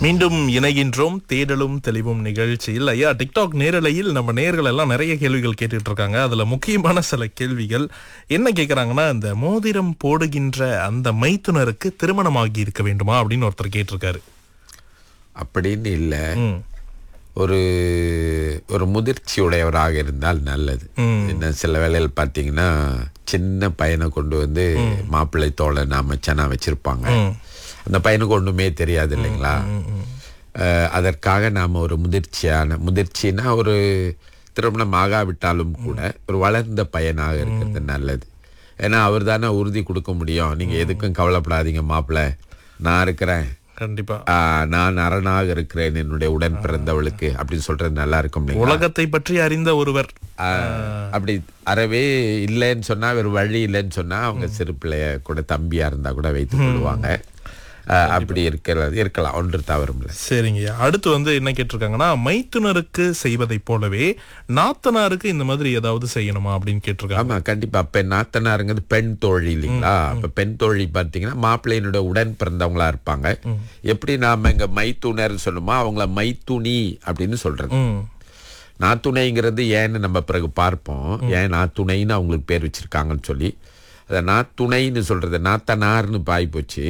மீண்டும் இணைகின்றோம் தேடலும் தெளிவும் நிகழ்ச்சியில் ஐயா டிக்டாக் நேரலையில் நம்ம நேர்கள் எல்லாம் நிறைய கேள்விகள் கேட்டுட்டு இருக்காங்க அதுல முக்கியமான சில கேள்விகள் என்ன கேக்குறாங்கன்னா இந்த மோதிரம் போடுகின்ற அந்த மைத்துனருக்கு திருமணமாகி இருக்க வேண்டுமா அப்படின்னு ஒருத்தர் கேட்டிருக்காரு அப்படின்னு இல்லை ம். ஒரு ஒரு முதிர்ச்சி உடையவராக இருந்தால் நல்லது என்ன சில வேளையில் பார்த்தீங்கன்னா சின்ன பையனை கொண்டு வந்து மாப்பிள்ளை தோழன் அமைச்சனா வச்சிருப்பாங்க அந்த பையனுக்கு ஒண்ணுமே தெரியாது இல்லைங்களா அஹ், அதற்காக நாம ஒரு முதிர்ச்சியான முதிர்ச்சினா ஒரு திருமணம் ஆகாவிட்டாலும் கூட ஒரு வளர்ந்த பையனாக இருக்கிறது நல்லது ஏன்னா அவர் தானே உறுதி கொடுக்க முடியும் நீங்க எதுக்கும் கவலைப்படாதீங்க மாப்பிள்ளை நான் இருக்கிறேன் கண்டிப்பா ஆ, நான் அரணாக இருக்கிறேன் என்னுடைய உடன் பிறந்தவளுக்கு அப்படின்னு சொல்றது நல்லா இருக்கும் இல்லைங்களா? உலகத்தை பற்றி அறிந்த ஒருவர் ஆ, அப்படி அறவே இல்லைன்னு சொன்னா வேறு வழி இல்லைன்னு சொன்னா அவங்க சிறு பிள்ளைய கூட தம்பியா இருந்தா கூட வைத்துக் கொள்வாங்க ஆ, அப்படி இருக்கிறது இருக்கலாம் ஒன்று தவறும் இல்லை சரிங்கய்யா அடுத்து வந்து என்ன கேட்டிருக்காங்கன்னா மைத்துனருக்கு செய்வதை போலவே நாத்தனாருக்கு இந்த மாதிரி ஏதாவது செய்யணுமா அப்படின்னு கேட்டிருக்காங்க ஆமா கண்டிப்பா பெண் நாத்தனாருங்கிறது பெண் தோழி இல்லைங்களா அப்ப பெண் தோழி பார்த்தீங்கன்னா மாப்பிள்ளையினுடைய உடன் பிறந்தவங்களா இருப்பாங்க எப்படி நாம இங்க மைத்துனர் சொல்லுமோ அவங்கள மைத்துனி அப்படின்னு சொல்றது ம் நாத்துணைங்கிறது ஏன்னு நம்ம பிறகு பார்ப்போம் ஏன் நாத்துணைன்னு அவங்களுக்கு பேர் வச்சிருக்காங்கன்னு சொல்லி அதை நாத்துணைன்னு சொல்றது நாத்தனார்னு பாய் போச்சு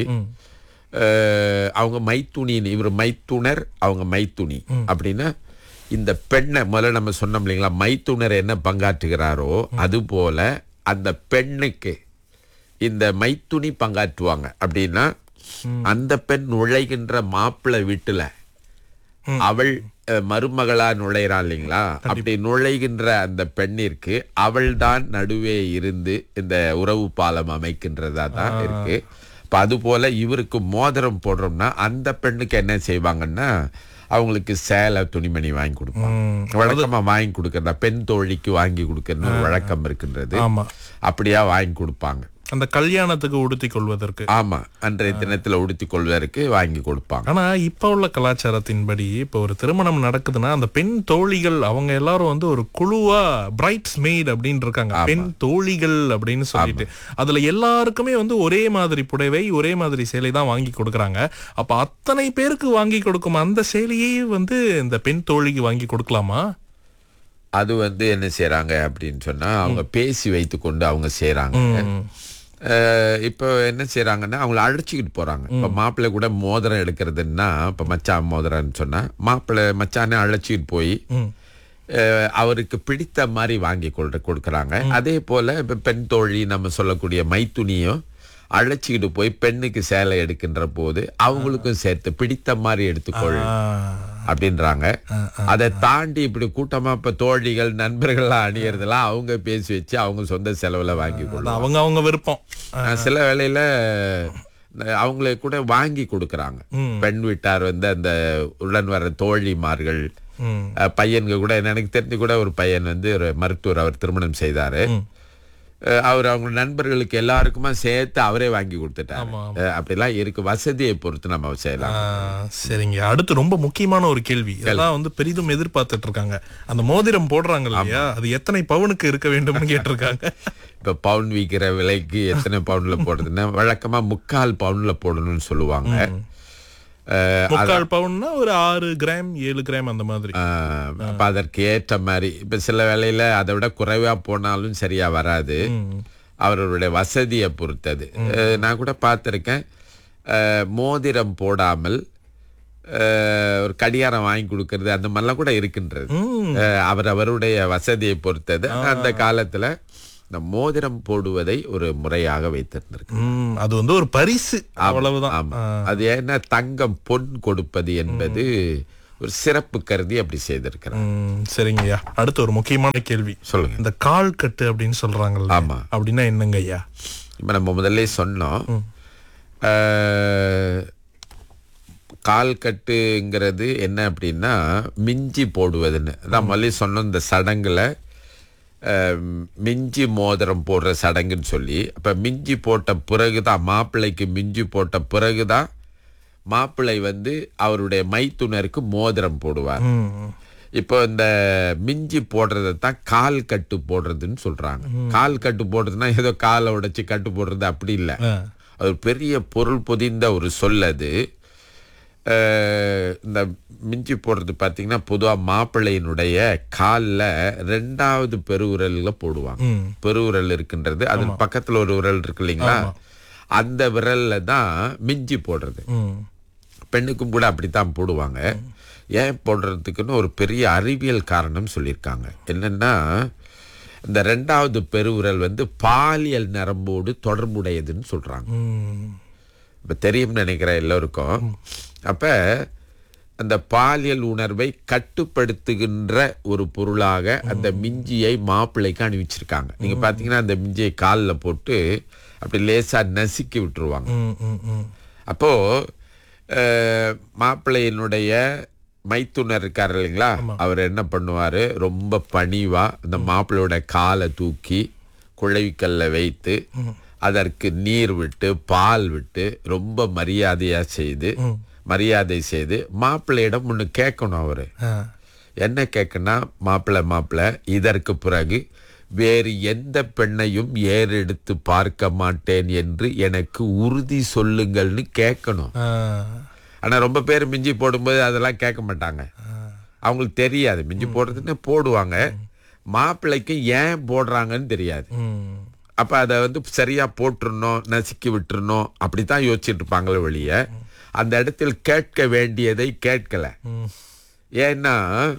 அஹ், அவங்க மைத்துணின்னு இவர் மைத்துனர் அவங்க மைத்துணி அப்படின்னா இந்த பெண்ணை முதல்ல நம்ம சொன்னோம் இல்லைங்களா மைத்துனர் என்ன பங்காற்றுகிறாரோ அது போல அந்த பெண்ணுக்கு இந்த மைத்துணி பங்காற்றுவாங்க அப்படின்னா அந்த பெண் நுழைகின்ற மாப்பிள்ளை வீட்டுல அவள் அஹ், மருமகளா நுழைறாள் இல்லைங்களா அப்படி நுழைகின்ற அந்த பெண்ணிற்கு அவள்தான் நடுவே இருந்து இந்த உறவு பாலம் அமைக்கின்றதா தான் இருக்கு இப்ப அது போல இவருக்கு மோதிரம் போடுறோம்னா அந்த பெண்ணுக்கு என்ன செய்வாங்கன்னா அவங்களுக்கு சேலை துணிமணி வாங்கி கொடுப்பாங்க வழக்கமா வாங்கி கொடுக்கறதா பெண் தோழிக்கு வாங்கி கொடுக்கறது ஒரு வழக்கம் இருக்கின்றது ஆமா அப்படியா வாங்கி கொடுப்பாங்க அந்த கல்யாணத்துக்கு உடுத்திக் கொள்வதற்கு ஆமா அன்றைய தினத்துல உடுத்தி கொள்வதற்கு வாங்கி கொடுப்பாங்க ஆனா இப்ப உள்ள கலாச்சாரத்தின்படி இப்ப ஒரு திருமணம் நடக்குதுன்னா அந்த பெண் தோழிகள் அவங்க எல்லாரும் வந்து ஒரு குழுவா பிரைட்ஸ் மெய்ட் அப்படின்னு இருக்காங்க பெண் தோழிகள் அப்படின்னு சொல்லிட்டு அதுல எல்லாருக்குமே வந்து ஒரே மாதிரி புடவை ஒரே மாதிரி சேலை தான் வாங்கி கொடுக்கறாங்க அப்ப அத்தனை பேருக்கு வாங்கி கொடுக்கும் அந்த சேலையே வந்து இந்த பெண் தோழிக்கு வாங்கி கொடுக்கலாமா அது வந்து என்ன செய்றாங்க அப்படின்னு சொன்னா அவங்க பேசி வைத்து கொண்டு அவங்க செய்றாங்க அஹ் இப்போ என்ன செய்றாங்கன்னா அவங்கள அழைச்சிக்கிட்டு போறாங்க இப்ப மாப்பிள்ளை கூட மோதிரம் எடுக்கிறதுன்னா இப்ப மச்சான் மோதிரம்னு சொன்னா மாப்பிள்ளை மச்சானே அழைச்சிக்கிட்டு போய் அஹ் அவருக்கு பிடித்த மாதிரி வாங்கி கொடு கொடுக்கறாங்க அதே போல இப்ப பெண் தோழி நம்ம சொல்லக்கூடிய மைத்துனியும் அழைச்சிக்கிட்டு போய் பெண்ணுக்கு சேலை எடுக்கின்ற போது அவங்களுக்கும் சேர்த்து பிடித்த மாதிரி எடுத்துக்கொள் அப்படின்றாங்க அதை தாண்டி இப்படி கூட்டமா இப்ப தோழிகள் நண்பர்கள்லாம் அணியறதெல்லாம் அவங்க பேசி வச்சு அவங்க சொந்த செலவுல வாங்கி அது கொள்ளும் அவங்க அவங்க விருப்பம் சில வேளையில இந்த அவங்களே கூட வாங்கி கொடுக்கறாங்க பெண் வீட்டார் வந்து அந்த உடன் வர தோழிமார்கள் ம். அஹ், பையன்க கூட எனக்கு தெரிஞ்சு கூட ஒரு பையன் வந்து ஒரு மருத்துவர் அவர் திருமணம் செய்தாரு அஹ், அவர் அவங்க நண்பர்களுக்கு எல்லாருக்குமா சேர்த்து அவரே வாங்கி கொடுத்துட்டாரு அஹ், அப்படிலாம் இருக்கு வசதியை பொறுத்து நம்ம செய்யலாம் ஆ, சரிங்க அடுத்து ரொம்ப முக்கியமான ஒரு கேள்வி இதெல்லாம் வந்து பெரிதும் எதிர்பார்த்துட்டு இருக்காங்க அந்த மோதிரம் போடுறாங்க இல்லையா அது எத்தனை பவுனுக்கு இருக்க வேண்டும்னு கேட்டிருக்காங்க இப்ப பவுன் விற்கிற விலைக்கு எத்தனை பவுன்ல போடுறதுன்னா வழக்கமா முக்கால் பவுன்ல போடணும்னு சொல்லுவாங்க அஹ், முக்கால் பவுன்னா ஒரு ஆறு கிராம் ஏழு கிராம் அந்த மாதிரி ஆஹ் அப்ப அதற்கு ஏற்ற மாதிரி இப்ப சில வேளையில அதை விட குறைவா போனாலும் சரியா வராது அவர்களுடைய வசதியை பொறுத்தது அஹ் நான் கூட பார்த்திருக்கேன் அஹ் மோதிரம் போடாமல் அஹ் ஒரு கடியாரம் வாங்கி கொடுக்கறது அந்த மாதிரிலாம் கூட இருக்கின்றது அஹ் அவர் அவருடைய வசதியை பொறுத்தது அந்த காலத்துல இந்த மோதிரம் போடுவதை ஒரு முறையாக வைத்திருந்திருக்கு ம், அது வந்து ஒரு பரிசு அவ்வளவுதான் ஆமா அது என்ன தங்கம் பொன் கொடுப்பது என்பது ஒரு சிறப்பு கருதி அப்படி செய்திருக்கிறார் ம், சரிங்கய்யா அடுத்து ஒரு முக்கியமான கேள்வி சொல்லுங்க இந்த கால் கட்டு அப்படின்னு சொல்றாங்கல்ல ஆமா. அப்படின்னா என்னங்க ஐயா இப்ப நம்ம முதல்ல சொன்னோம் அஹ், கால் கட்டுங்கிறது என்ன அப்படின்னா மிஞ்சி போடுவதுன்னு அதான் முதல்ல சொன்னோம் இந்த சடங்குல அஹ், மிஞ்சி மோதிரம் போடுற சடங்குன்னு சொல்லி அப்ப மிஞ்சி போட்ட பிறகுதான் மாப்பிள்ளைக்கு மிஞ்சி போட்ட பிறகுதான் மாப்பிள்ளை வந்து அவருடைய மைத்துனருக்கு மோதிரம் போடுவார் ம், இப்போ இந்த மிஞ்சி போடுறதை தான் கால் கட்டு போடுறதுன்னு சொல்றாங்க கால் கட்டு போடுறதுன்னா ஏதோ காலை உடைச்சு கட்டு போடுறது அப்படி இல்லை ஆ. அது ஒரு பெரிய பொருள் பொதிந்த ஒரு சொல் அது அஹ், இந்த மிஞ்சி போடுறது பார்த்தீங்கன்னா பொதுவாக மாப்பிள்ளையினுடைய காலில் ரெண்டாவது பெருவிரலில் போடுவாங்க ம் பெருவிரல் இருக்கின்றது அது பக்கத்தில் ஒரு விரல் இருக்கு இல்லைங்களா அந்த விரல்ல தான் மிஞ்சி போடுறது ம் பெண்ணுக்கும் கூட அப்படித்தான் போடுவாங்க ஏன் போடுறதுக்குன்னு ஒரு பெரிய அறிவியல் காரணம் சொல்லியிருக்காங்க என்னன்னா இந்த ரெண்டாவது பெருவிரல் வந்து பாலியல் நரம்போடு தொடர்புடையதுன்னு சொல்றாங்க ம் இப்போ தெரியும்னு நினைக்கிறேன் எல்லோருக்கும் அப்ப அந்த பாலியல் உணர்வை கட்டுப்படுத்துகின்ற ஒரு பொருளாக அந்த மிஞ்சியை மாப்பிள்ளைக்கு அணிவிச்சிருக்காங்க நீங்க பாத்தீங்கன்னா அந்த மிஞ்சியை காலில் போட்டு அப்படி லேசா நசுக்கி விட்டுருவாங்க ம் ம் ம் அப்போ அஹ், மாப்பிள்ளையினுடைய மைத்துனர் இருக்காரு இல்லைங்களா அவர் என்ன பண்ணுவாரு ரொம்ப பணிவா அந்த மாப்பிள்ளையோட காலை தூக்கி குழைவிக்கல்ல வைத்து அதற்கு நீர் விட்டு பால் விட்டு ரொம்ப மரியாதையா செய்து மரியாதை செய்து மாப்பிள்ளையிடம் ஒன்று கேட்கணும் அவரு ஆ என்ன கேட்கனா மாப்பிள்ளை மாப்பிள்ளை இதற்கு பிறகு வேறு எந்த பெண்ணையும் ஏறெடுத்து பார்க்க மாட்டேன் என்று எனக்கு உறுதி சொல்லுங்கள்னு கேட்கணும் ஆ ஆனா ரொம்ப பேர் மிஞ்சி போடும்போது அதெல்லாம் கேட்க மாட்டாங்க அவங்களுக்கு தெரியாது மிஞ்சி போடுறதுன்னு போடுவாங்க மாப்பிள்ளைக்கு ஏன் போடுறாங்கன்னு தெரியாது ம் அப்ப அதை வந்து சரியா போட்டுறணும் நசுக்கி விட்டுறணும் அப்படித்தான் யோசிச்சுட்டு இருப்பாங்களே வெளிய அந்த இடத்தில் கேட்க வேண்டியதை கேட்கல ம் ஏன்னா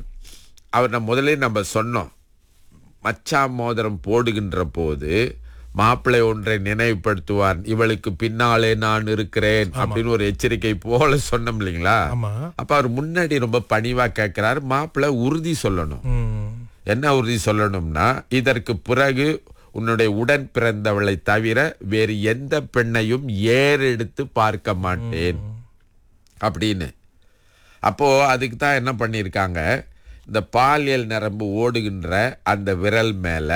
அவர் நம்ம முதல்ல நம்ம சொன்னோம் மச்சான் மோதிரம் போடுகின்ற போது மாப்பிள்ளை ஒன்றை நினைவுபடுத்துவார் இவளுக்கு பின்னாலே நான் இருக்கிறேன் அப்படின்னு ஒரு எச்சரிக்கை போல சொன்னோம் இல்லைங்களா ஆமா அப்ப அவர் முன்னாடி ரொம்ப பணிவா கேட்கிறாரு மாப்பிள்ளை உறுதி சொல்லணும் ம் என்ன உறுதி சொல்லணும்னா இதற்கு பிறகு உன்னுடைய உடன் பிறந்தவளை தவிர வேறு எந்த பெண்ணையும் ஏறெடுத்து பார்க்க மாட்டேன் அப்படின்னு அப்போ அதுக்கு தான் என்ன பண்ணியிருக்காங்க இந்த பாலியல் நரம்பு ஓடுகின்ற அந்த விரல் மேல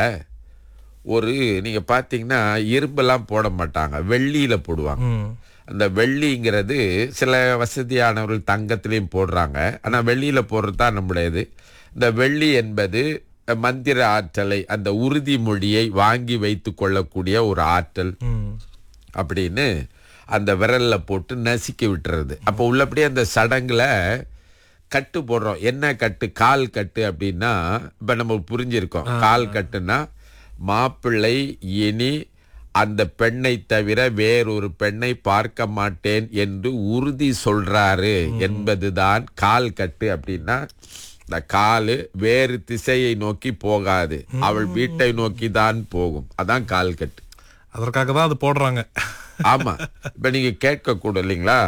ஒரு நீங்க பார்த்தீங்கன்னா இரும்பெல்லாம் போட மாட்டாங்க வெள்ளியில போடுவாங்க ம் அந்த வெள்ளிங்கிறது சில வசதியானவர்கள் தங்கத்திலையும் போடுறாங்க ஆனா வெள்ளியில போடுறது தான் நம்முடையது இந்த வெள்ளி என்பது மந்திர ஆற்றலை அந்த உறுதிமொழியை வாங்கி வைத்து கொள்ளக்கூடிய ஒரு ஆற்றல் ம் அப்படின்னு அந்த விரல்ல போட்டு நசுக்கி விட்டுறது அப்போ உள்ளபடியே அந்த சடங்குல கட்டு போடுறோம் என்ன கட்டு கால் கட்டு அப்படின்னா இப்ப நம்ம புரிஞ்சிருக்கோம் கால் கட்டுனா மாப்பிள்ளை இனி அந்த பெண்ணை தவிர வேறொரு பெண்ணை பார்க்க மாட்டேன் என்று உறுதி சொல்றாரு என்பதுதான் கால் கட்டு அப்படின்னா இந்த காலு வேறு திசையை நோக்கி போகாது அவள் வீட்டை நோக்கி தான் போகும் அதான் கால் கட்டு அதற்காக தான் அது போடுறாங்க ஆமா இப்ப நீங்க கேட்க கூட இல்லைங்களா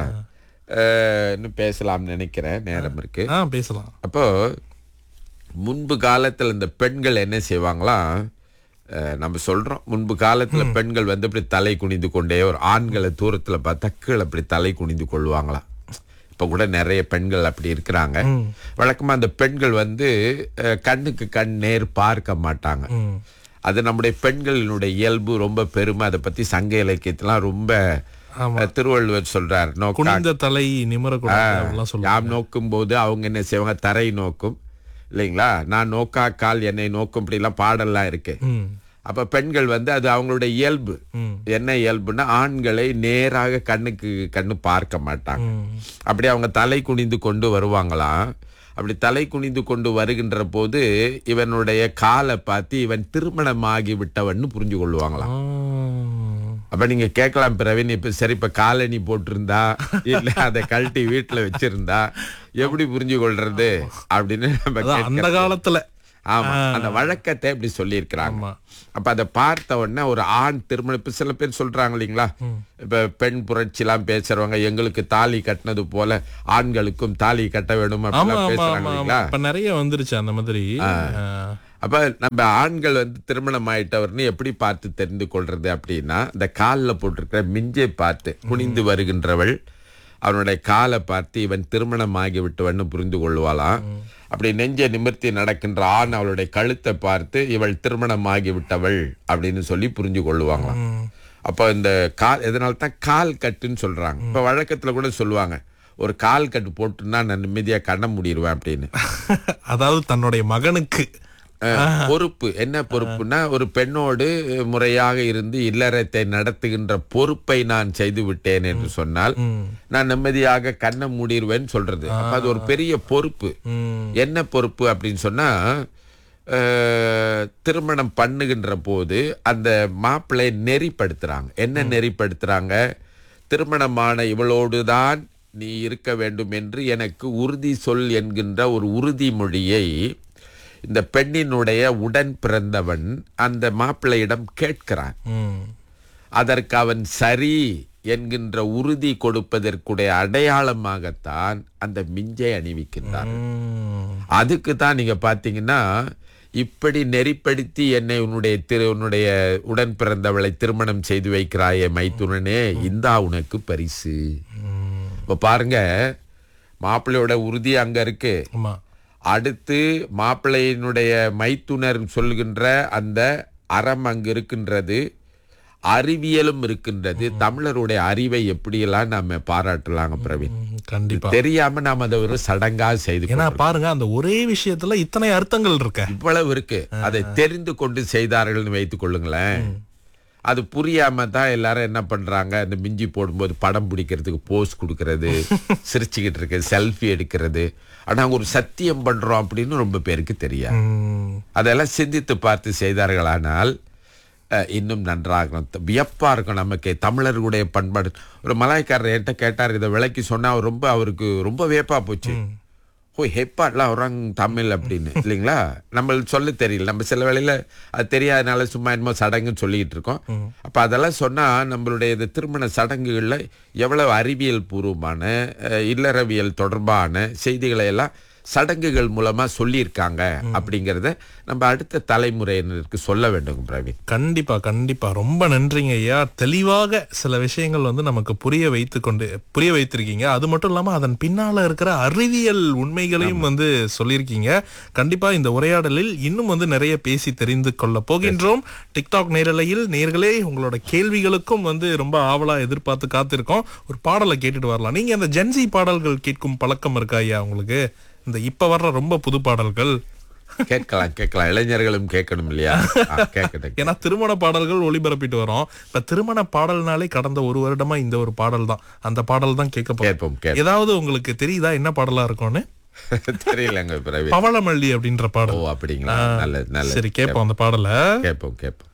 அஹ், இன்னும் பேசலாம்னு நினைக்கிறேன் நேரம் இருக்கு ஆ பேசலாம் அப்போ முன்பு காலத்துல இந்த பெண்கள் என்ன செய்வாங்களாம் அஹ், நம்ம சொல்றோம் முன்பு காலத்துல பெண்கள் வந்து இப்படி தலை குனிந்து கொண்டே ஒரு ஆண்களை தூரத்துல பார்த்தா கீழே அப்படி தலை குனிந்து கொள்வாங்களாம் இப்ப கூட நிறைய பெண்கள் அப்படி இருக்கிறாங்க வழக்கமா அந்த பெண்கள் வந்து அஹ், கண்ணுக்கு கண் நேர் பார்க்க மாட்டாங்க ம் அது நம்முடைய பெண்களினுடைய இயல்பு ரொம்ப பெருமை அதை பத்தி சங்க இலக்கியத்தெல்லாம் ரொம்ப ஆமா. அஹ், திருவள்ளுவர் சொல்றார் நோக்கா குனிந்த தலை நிமிரக்கூடாது அப்படிலாம் சொல்லுவாங்க யாம் நோக்கும் போது அவங்க என்ன செய்வாங்க தரை நோக்கும் இல்லைங்களா நான் நோக்கா கால் என்னை நோக்கும் இப்படிலாம் பாடல்லாம் இருக்கு ம் அப்ப பெண்கள் வந்து அது அவங்களுடைய இயல்பு ம் என்ன இயல்புன்னா ஆண்களை நேராக கண்ணுக்கு கண்ணு பார்க்க மாட்டாங்க ம் அப்படி அவங்க தலை குனிந்து கொண்டு வருவாங்களாம் அப்படி தலை குனிந்து கொண்டு வருகின்ற போது இவனுடைய காலை பார்த்து இவன் திருமணமாகி விட்டவன்னு புரிஞ்சு கொள்வாங்களாம் ஆ. அப்ப நீங்க கேட்கலாம் பிரவீன் இப்ப சரி இப்ப காலனி போட்டிருந்தா இல்ல அதை கழட்டி வீட்டுல வச்சிருந்தா எப்படி புரிஞ்சு கொள்றது அப்படின்னு நம்ம அதான் அந்த கேட்க- காலத்துல ஆமா அந்த வழக்கத்தை இப்படி சொல்லியிருக்கிறாங்க ஆமா அப்ப அதை பார்த்த உடனே ஒரு ஆண் திருமணம் இப்ப சில பேர் சொல்றாங்க இல்லைங்களா இப்ப பெண் புரட்சி எல்லாம் பேசுறவங்க எங்களுக்கு தாலி கட்டினது போல ஆண்களுக்கும் தாலி கட்ட வேணும் ஆமா அப்படிலாம் ஆமா பேசுறாங்க ஆமா ஆமா இல்லைங்களா இப்ப நிறைய வந்துருச்சு அந்த மாதிரி ஆ. அப்ப நம்ம ஆண்கள் வந்து திருமணம் ஆயிட்டவர்னு எப்படி பார்த்து தெரிந்து கொள்றது அப்படின்னா இந்த காலில் போட்டிருக்கிற மிஞ்சை பார்த்து குனிந்து வருகின்றவள் அவனுடைய காலை பார்த்து இவன் திருமணம் ஆகிவிட்டவன்னு புரிந்து கொள்வாளாம் அப்படி நெஞ்சை நிமிர்த்தி நடக்கின்ற ஆண் அவளுடைய கழுத்தை பார்த்து இவள் திருமணம் ஆகிவிட்டவள் அப்படின்னு சொல்லி புரிஞ்சு கொள்ளுவாங்களாம் ம். அப்போ இந்த கால் இதனால தான் கால் கட்டுன்னு சொல்றாங்க இப்ப வழக்கத்துல கூட சொல்லுவாங்க ஒரு கால் கட்டு போட்டுன்னா நான் நிம்மதியா கண்ண முடிடுவேன் அப்படின்னு அதாவது தன்னுடைய மகனுக்கு அஹ், பொறுப்பு என்ன பொறுப்புனா ஒரு பெண்ணோடு முறையாக இருந்து இல்லறத்தை நடத்துகின்ற பொறுப்பை நான் செய்து விட்டேன் என்று சொன்னால் நான் நிம்மதியாக கண்ணை மூடிடுவேன்னு சொல்றது அப்ப அது ஒரு பெரிய பொறுப்பு ம். என்ன பொறுப்பு அப்படின்னு சொன்னா அஹ், திருமணம் பண்ணுகின்ற போது அந்த மாப்பிள்ளை நெறிப்படுத்துறாங்க என்ன நெறிப்படுத்துறாங்க திருமணமான இவளோடு தான் நீ இருக்க வேண்டும் என்று எனக்கு உறுதி சொல் என்கின்ற ஒரு உறுதிமொழியை இந்த பெண்ணினுடைய உடன் பிறந்தவன் அந்த மாப்பிள்ளையிடம் கேட்கிறான் ம். அதற்கு அவன் சரி என்கின்ற உறுதி கொடுப்பதற்குடைய அடையாளமாகத்தான் அந்த மிஞ்சை அணிவிக்கின்றான் ம். அதுக்கு தான் நீங்க பாத்தீங்கன்னா இப்படி நெறிப்படுத்தி என்னை உன்னுடைய திரு உன்னுடைய உடன் பிறந்தவளை திருமணம் செய்து வைக்கிறாயே மைத்துனனே இந்தா உனக்கு பரிசு இப்ப பாருங்க மாப்பிள்ளையோட உறுதி அங்க இருக்கு ஆமா அடுத்து மாப்பிள்ளையினுடைய மைத்துனர் சொல்கின்ற அந்த அறம் அங்கு இருக்கின்றது அறிவியலும் இருக்கின்றது தமிழருடைய அறிவை எப்படியெல்லாம் நாம பாராட்டலாங்க பிரவீன் ம், கண்டிப்பா தெரியாம நாம அதை ஒரு சடங்கா செய்து ஏன்னா பாருங்க அந்த ஒரே விஷயத்துல இத்தனை அர்த்தங்கள் இருக்க இவ்வளவு இருக்கு அதை தெரிந்து கொண்டு செய்தார்கள்னு வைத்துக் கொள்ளுங்களேன் அது புரியாம தான் எல்லாரும் என்ன பண்றாங்க இந்த மிஞ்சி போடும்போது படம் பிடிக்கிறதுக்கு போஸ் கொடுக்கறது சிரிச்சுக்கிட்டு இருக்கு செல்ஃபி எடுக்கிறது ஆனா ஒரு சத்தியம் பண்றோம் அப்படின்னு ரொம்ப பேருக்கு தெரியாது ம். அதெல்லாம் சிந்தித்து பார்த்து செய்தார்களானால் அஹ், இன்னும் நன்றாக இருக்கும். வியப்பா இருக்கும் நமக்கு தமிழர்களுடைய பண்பாடு ஒரு மலாய்க்காரர் என்கிட்ட கேட்டார் இதை விளக்கி சொன்னா அவர் ரொம்ப அவருக்கு ரொம்ப வியப்பா போச்சு ஓ ஹெப்பாட்லாம் வராங்க தமிழ் அப்படின்னு இல்லைங்களா நம்மளுக்கு சொல்ல தெரியல நம்ம சில வேளையில அது தெரியாதனால சும்மா என்னமோ சடங்குன்னு சொல்லிட்டு இருக்கோம் அப்ப அதெல்லாம் சொன்னா நம்மளுடைய இந்த திருமண சடங்குகள்ல எவ்வளவு அறிவியல் பூர்வமான அஹ், இல்லறவியல் தொடர்பான செய்திகளை எல்லாம் சடங்குகள் மூலமா சொல்லியிருக்காங்க அப்படிங்கறத நம்ம அடுத்த தலைமுறையினருக்கு சொல்ல வேண்டும் பிரவீன் கண்டிப்பா கண்டிப்பா ரொம்ப நன்றிங்க ஐயா தெளிவாக சில விஷயங்கள் வந்து நமக்கு புரிய வைத்து கொண்டு புரிய வைத்திருக்கீங்க அது மட்டும் இல்லாம அதன் பின்னால இருக்கிற அறிவியல் உண்மைகளையும் வந்து சொல்லியிருக்கீங்க கண்டிப்பா இந்த உரையாடலில் இன்னும் வந்து நிறைய பேசி தெரிந்து கொள்ள போகின்றோம் டிக்டாக் நேரலையில் நேர்களே உங்களோட கேள்விகளுக்கும் வந்து ரொம்ப ஆவலா எதிர்பார்த்து காத்திருக்கோம் ஒரு பாடலை கேட்டுட்டு வரலாம் நீங்க அந்த ஜென்சி பாடல்கள் கேட்கும் பழக்கம் இருக்கா ஐயா உங்களுக்கு இந்த இப்ப வர்ற ரொம்ப புது பாடல்கள் கேட்கலாம் கேட்கலாம் இளைஞர்களும் கேட்கணும் இல்லையா ஆ, கேட்கட்டும் ஏன்னா திருமண பாடல்கள் ஒளிபரப்பிட்டு வரோம் இப்ப திருமண பாடல்னாலே கடந்த ஒரு வருடமா இந்த ஒரு பாடல் தான் அந்த பாடல் தான் கேட்க போறோம் கேட்போம் கேட்போம் ஏதாவது உங்களுக்கு தெரியுதா என்ன பாடலா இருக்கும்னு தெரியலங்க பிரவீன் பவளமல்லி அப்படின்ற ஓ பாடல் அப்படிங்களா நல்லது நல்லது சரி கேட்போம் அந்த பாடலை கேட்போம் கேட்போம்